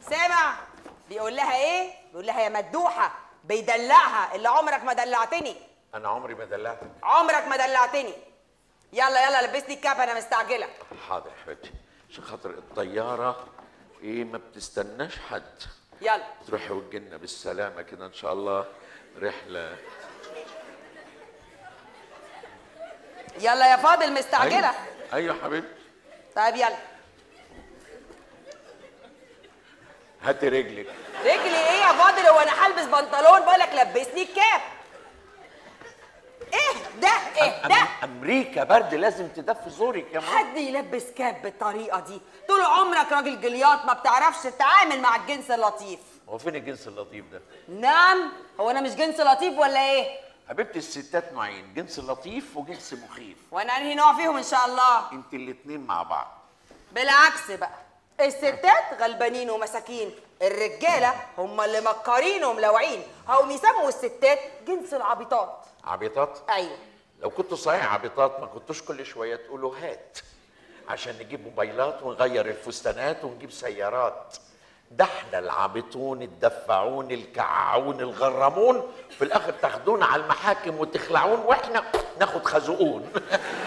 سامع بيقول لها ايه بيقول لها يا مدوحه بيدلعها اللي عمرك ما دلعتني انا عمري ما دلعتك عمرك ما دلعتني يلا يلا لبسني الكاب انا مستعجله حاضر يا حبيبتي عشان خاطر الطياره ايه ما بتستناش حد يلا تروحي وتجينا بالسلامه كده ان شاء الله رحله يلا يا فاضل مستعجله ايوه ايوه يا حبيبتي طيب يلا هاتي رجلك رجلي ايه يا فاضل هو انا هلبس بنطلون بقولك لبسني الكاب ايه ده ايه ده أم- امريكا برد لازم تدفي زورك يا ماما حد يلبس كاب بالطريقه دي طول عمرك راجل جلياط ما بتعرفش تتعامل مع الجنس اللطيف هو فين الجنس اللطيف ده نعم هو انا مش جنس لطيف ولا ايه حبيبتي الستات نوعين جنس لطيف وجنس مخيف وانا انهي نوع فيهم ان شاء الله انت الاتنين مع بعض بالعكس بقى الستات غلبانين ومساكين الرجاله هم اللي مكارين وملوعين هم يسموا الستات جنس العبيطات عبيطات ايوه لو كنتوا صحيح عبيطات ما كنتوش كل شويه تقولوا هات عشان نجيب موبايلات ونغير الفستانات ونجيب سيارات ده احنا العابطون الدفعون الكععون الغرامون في الاخر تاخدونا على المحاكم وتخلعون واحنا ناخد خازوقون